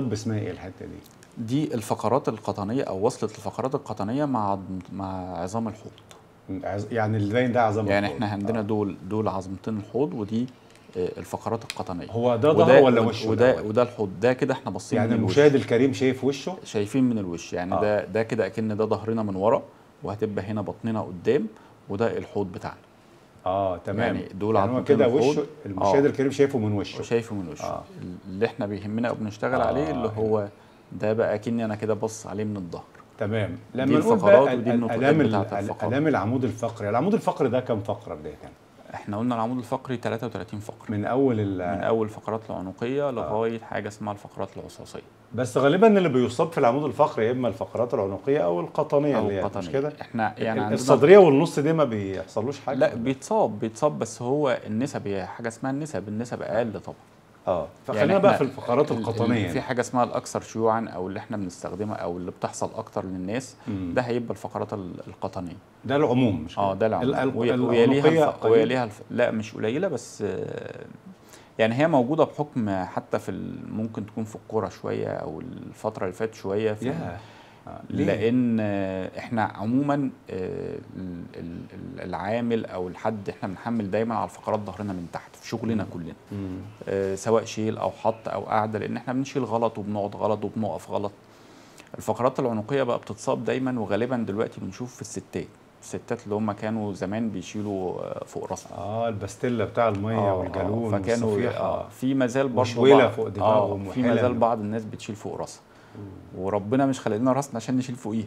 الطب اسمها ايه الحته دي دي الفقرات القطنيه او وصلت الفقرات القطنيه مع عظم- مع عظام الحوض عز- يعني اللي باين ده عظام يعني الحوض. احنا عندنا آه. دول دول عظمتين الحوض ودي آه، الفقرات القطنيه هو ده وده- ظهر ولا وشه وده الأول؟ وده الحوض ده كده احنا باصين يعني من الوش. المشاهد الكريم شايف وشه شايفين من الوش يعني آه. ده ده كده اكن ده ظهرنا من ورا وهتبقى هنا بطننا قدام وده الحوض بتاعنا اه تمام يعني دول يعني هو عظمتين كده الحوض. وشه المشاهد آه. الكريم شايفه من وشه وشايفه من وشه آه. آه. اللي احنا بيهمنا او بنشتغل آه، آه عليه اللي هنا. هو ده بقى اكني انا كده بص عليه من الظهر تمام لما دي نقول الفقرات بقى ودي ال- النقطات الالام بتاعت ال- الفقرات. الالام العمود الفقري العمود الفقري ده كام فقره بدايه احنا قلنا العمود الفقري 33 فقره من اول ال من اول الفقرات العنقيه لغايه حاجه اسمها الفقرات العصاصيه بس غالبا اللي بيصاب في العمود الفقري يا اما الفقرات العنقيه او القطنيه او اللي هي مش القطنيه كده احنا يعني يعني عندنا الصدريه والنص دي ما بيحصلوش حاجه لا بيتصاب بيتصاب بس هو النسب هي حاجه اسمها النسب النسب اقل طبعا اه فخلينا يعني بقى إحنا في الفقرات ال- ال- القطنيه في دي. حاجه اسمها الاكثر شيوعا او اللي احنا بنستخدمها او اللي بتحصل اكتر للناس مم. ده هيبقى الفقرات ال- القطنيه ده العموم مش اه كده؟ ده ال- العموم ال- وي- العنقية ويليها الف... قليل؟ ويليها الف... لا مش قليله بس آه، يعني هي موجوده بحكم حتى في ال... ممكن تكون في الكوره شويه او الفتره اللي فاتت شويه في ياه آه، ليه؟ لان آه، احنا عموما آه، ال- ال- ال- العامل او الحد احنا بنحمل دايما على فقرات ظهرنا من تحت في شغلنا كلنا مم. آه، سواء شيل او حط او قاعده لان احنا بنشيل غلط وبنقعد غلط وبنقف غلط الفقرات العنقيه بقى بتتصاب دايما وغالبا دلوقتي بنشوف في الستات الستات اللي هم كانوا زمان بيشيلوا آه، فوق راسهم اه البستيلا بتاع الميه آه، والجالون آه، فكانوا والصفيحة. آه في مازال برضه وشويلة بعض- فوق دماغهم آه في وحلل. مازال بعض الناس بتشيل فوق راسها وربنا مش خلق لنا راسنا عشان نشيل فوقيه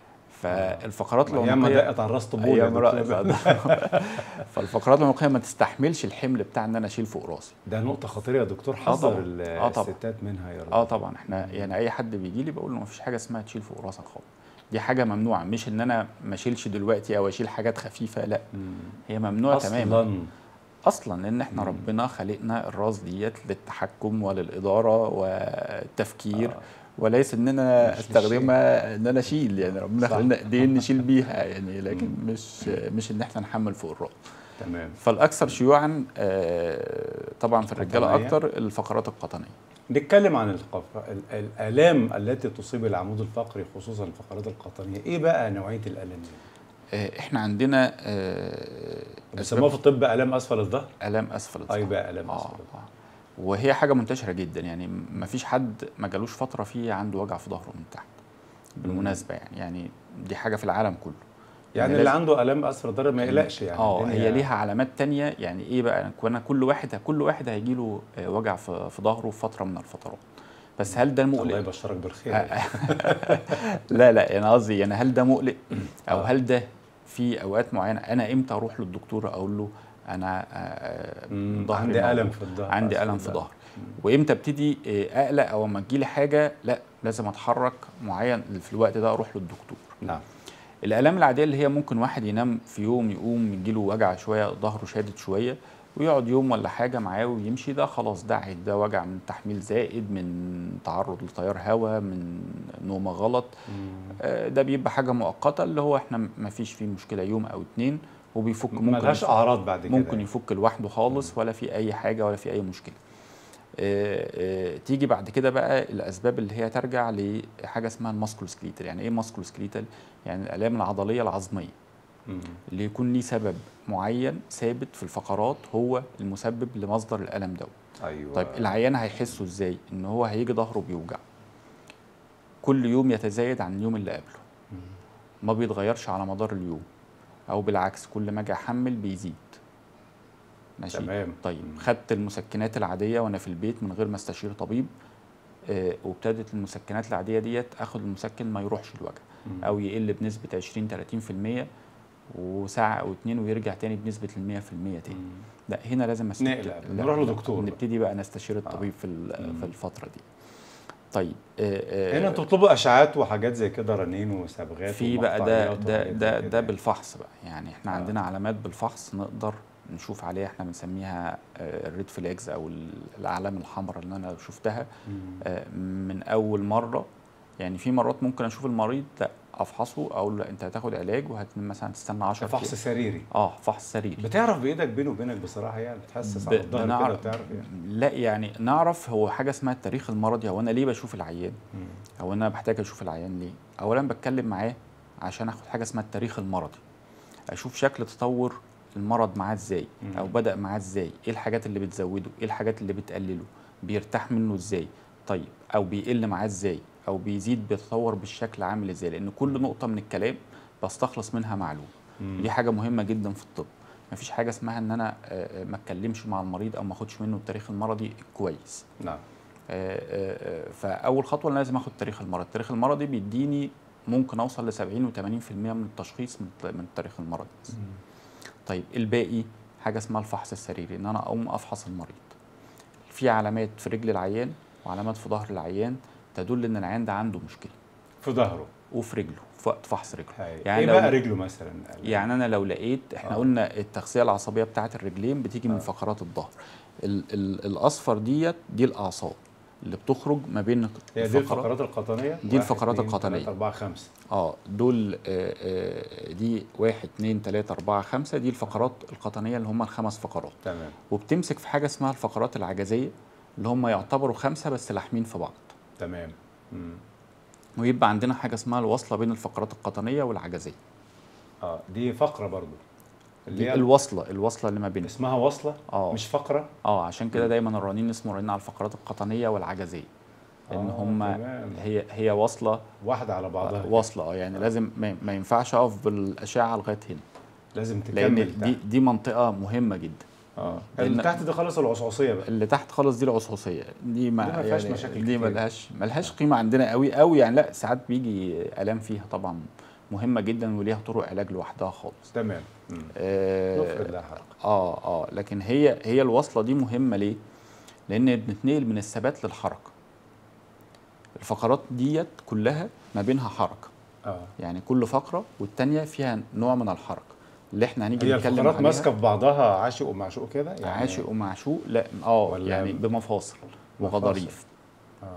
فالفقرات ايام ما العنقيه دقت على الراس طبول يا أيام دكتور. رأ- فالفقرات العنقيه ما تستحملش الحمل بتاع ان انا اشيل فوق راسي ده نقطة خطيرة يا دكتور آه حذر طبعاً. ال- آه طبعاً. الستات منها يا رب اه طبعا احنا يعني اي حد بيجي لي بقول له ما فيش حاجه اسمها تشيل فوق راسك خالص دي حاجه ممنوعه مش ان انا ما اشيلش دلوقتي او اشيل حاجات خفيفه لا مم. هي ممنوعه تماما اصلا اصلا لان احنا مم. ربنا خلقنا الراس ديت للتحكم وللاداره والتفكير آه. وليس ان انا مش استخدمها ان انا اشيل يعني ربنا صح. خلقنا ايدين نشيل بيها يعني لكن مش مش ان احنا نحمل فوق الراس تمام فالاكثر شيوعا آه، طبعا في الرجاله قطنية. اكتر الفقرات القطنيه نتكلم عن القف... ال- الالام التي تصيب العمود الفقري خصوصا الفقرات القطنيه ايه بقى نوعيه الالم دي آه، احنا عندنا آه، بيسموها في الطب الام اسفل الظهر الام اسفل الظهر اي بقى الام آه، اسفل الظهر آه. وهي حاجه منتشره جدا يعني ما فيش حد ما جالوش فتره فيه عنده وجع في ظهره من تحت بالمناسبه يعني يعني دي حاجه في العالم كله يعني لازم- اللي عنده الام اسفل الظهر ما يقلقش يعني اه الدنيا- هي ليها علامات تانية يعني ايه بقى انا كل واحد كل واحد هيجي له وجع في في ظهره في فتره من الفترات بس هل ده الله مقلق يبشرك بالخير لا لا انا قصدي يعني هل ده مقلق او هل ده في اوقات معينه انا امتى اروح للدكتور اقول له انا آه، مم، ظهري عندي موجوع. الم في الظهر عندي أسفل الم في الظهر. ظهري وامتى ابتدي آه، اقلق او اما تجيلي حاجه لا لازم اتحرك معين في الوقت ده اروح للدكتور نعم الالام العاديه اللي هي ممكن واحد ينام في يوم يقوم يجيله وجع شويه ظهره شادد شويه ويقعد يوم ولا حاجه معاه ويمشي ده خلاص ده عيد ده وجع من تحميل زائد من تعرض لتيار هواء من نومه غلط آه، ده بيبقى حاجه مؤقته اللي هو احنا ما فيش فيه مشكله يوم او اتنين وبيفك ممكن ملهاش يفك- اعراض بعد كده ممكن يعني. يفك لوحده خالص ولا في اي حاجه ولا في اي مشكله آه، آه، تيجي بعد كده بقى الاسباب اللي هي ترجع لحاجه اسمها الماسكولوسكليتال يعني ايه ماسكولوسكليتال يعني الالام العضليه العظميه مم. اللي يكون ليه سبب معين ثابت في الفقرات هو المسبب لمصدر الالم ده ايوه طيب العيان هيحسه ازاي ان هو هيجي ظهره بيوجع كل يوم يتزايد عن اليوم اللي قبله ما بيتغيرش على مدار اليوم او بالعكس كل ما اجي احمل بيزيد ماشي تمام. طيب مم. خدت المسكنات العاديه وانا في البيت من غير ما استشير طبيب آه وابتدت المسكنات العاديه ديت اخد المسكن ما يروحش الوجع مم. او يقل بنسبه 20 30% وساعه او اتنين ويرجع تاني بنسبه ال 100% تاني مم. لا هنا لازم أست- نقلق، لا، نروح لا، لدكتور بقى. نبتدي بقى نستشير الطبيب في ال- مم. في الفتره دي طيب آه، آه، هنا تطلبوا اشعاعات وحاجات زي كده رنين وصبغات في بقى ده ومقطعيات ده وحاجات زي ده كده ده يعني. بالفحص بقى يعني احنا آه. عندنا علامات بالفحص نقدر نشوف عليها احنا بنسميها الريد فلاجز او ال- الاعلام الحمراء اللي انا شفتها مم. آه، من اول مره يعني في مرات ممكن اشوف المريض لا افحصه اقول له انت هتاخد علاج وهت مثلا تستنى 10 فحص أيام. سريري اه فحص سريري بتعرف بايدك بيني وبينك بصراحه يعني بتحسس ب- على الظهر كده بنعرف- وتعرف يعني لا يعني نعرف هو حاجه اسمها التاريخ المرضي هو انا ليه بشوف العيان مم. او انا بحتاج اشوف العيان ليه اولا بتكلم معاه عشان اخد حاجه اسمها التاريخ المرضي اشوف شكل تطور المرض معاه ازاي مم. او بدا معاه ازاي ايه الحاجات اللي بتزوده ايه الحاجات اللي بتقلله بيرتاح منه ازاي طيب او بيقل معاه ازاي او بيزيد بيتطور بالشكل عامل ازاي لان كل نقطه من الكلام بستخلص منها معلومه مم. دي حاجه مهمه جدا في الطب مفيش حاجه اسمها ان انا آه، آه، ما اتكلمش مع المريض او ما اخدش منه التاريخ المرضي كويس نعم آه، آه، آه، فاول خطوه أنا لازم اخد تاريخ المرض التاريخ المرضي بيديني ممكن اوصل ل 70 و80% من التشخيص من الت- من التاريخ المرضي طيب الباقي حاجه اسمها الفحص السريري ان انا اقوم افحص المريض في علامات في رجل العيان وعلامات في ظهر العيان تدل ان العيان ده عنده مشكله في ظهره وفي رجله في وقت فحص رجله هاي. يعني ايه لو- بقى رجله مثلا يعني انا لو لقيت احنا آه. قلنا التغذيه العصبيه بتاعه الرجلين بتيجي من آه. فقرات الظهر ال ال الاصفر ديت دي الاعصاب اللي بتخرج ما بين هي دي الفقرات القطنيه دي واحد، الفقرات اتنين، القطنية. تلاتة، أربعة خمسة اه دول آه، آه، دي واحد اتنين تلاته اربعه خمسه دي الفقرات القطنيه اللي هم الخمس فقرات تمام وبتمسك في حاجه اسمها الفقرات العجزيه اللي هم يعتبروا خمسه بس لاحمين في بعض تمام مم. ويبقى عندنا حاجه اسمها الوصله بين الفقرات القطنيه والعجزيه اه دي فقره برضو اللي دي هي الوصله الوصله اللي ما بين اسمها وصله اه مش فقره اه عشان كده دايما الرنين اسمه رنين على الفقرات القطنيه والعجزيه ان آه، هم تمام. هي هي واصله واحده على بعضها آه، واصله اه يعني لازم ما ما ينفعش اقف بالاشعه لغايه هنا لازم لان تكمل دي تحت. دي منطقه مهمه جدا اه لأن- اللي تحت دي خالص العصعصيه بقى اللي تحت خالص دي العصعصيه دي ما دي ما فيهاش يعني مشاكل دي كتير. ملهاش ملهاش قيمه عندنا قوي قوي يعني لا ساعات بيجي الام فيها طبعا مهمه جدا وليها طرق علاج لوحدها خالص تمام مم. آه نفرض لها حركه اه اه لكن هي هي الوصله دي مهمه ليه؟ لان بنتنقل من الثبات للحركه. الفقرات ديت كلها ما بينها حركه، اه يعني كل فقره والتانيه فيها نوع من الحركه اللي احنا هنيجي هي نتكلم الفقرات عليها ماسكه في بعضها عاشق ومعشوق كده يعني عاشق ومعشوق لا اه ولا يعني بمفاصل مفاصل. وغضاريف آه.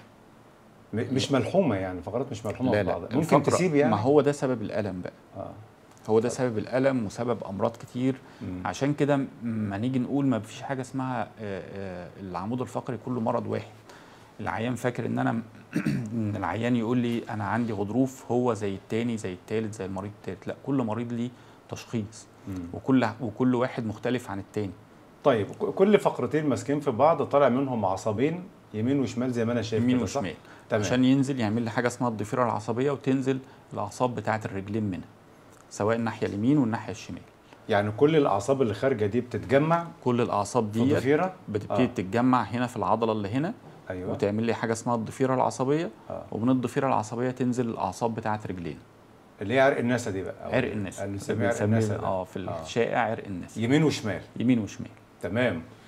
م- مش ملحومه يعني فقرات مش ملحومه لا في لا بعضها ممكن الفقرة- تسيب يعني ما هو ده سبب الالم بقى اه هو ده سبب الالم وسبب امراض كتير مم. عشان كده م- ما نيجي نقول ما فيش حاجه اسمها آه، آه، العمود الفقري كله مرض واحد العيان فاكر ان انا ان العيان يقول لي انا عندي غضروف هو زي التاني زي التالت زي المريض التالت لا كل مريض ليه تشخيص مم. وكل وكل واحد مختلف عن التاني طيب ك- كل فقرتين ماسكين في بعض طالع منهم عصبين يمين وشمال زي ما انا شايف يمين كده، صح؟ وشمال تمام عشان ينزل يعمل لي حاجه اسمها الضفيره العصبيه وتنزل الاعصاب بتاعه الرجلين منها سواء الناحيه اليمين والناحيه الشمال يعني كل الاعصاب اللي خارجه دي بتتجمع كل الاعصاب في دي الضفيره بتبتدي آه. تتجمع هنا في العضله اللي هنا ايوه وتعمل لي حاجه اسمها الضفيره العصبيه آه. ومن الضفيره العصبيه تنزل الاعصاب بتاعه رجلين اللي هي عرق النسا دي بقى أو عرق الناس اللي بنسميها عرق النسا ده. اه في آه. الشائع عرق الناس يمين وشمال يمين وشمال تمام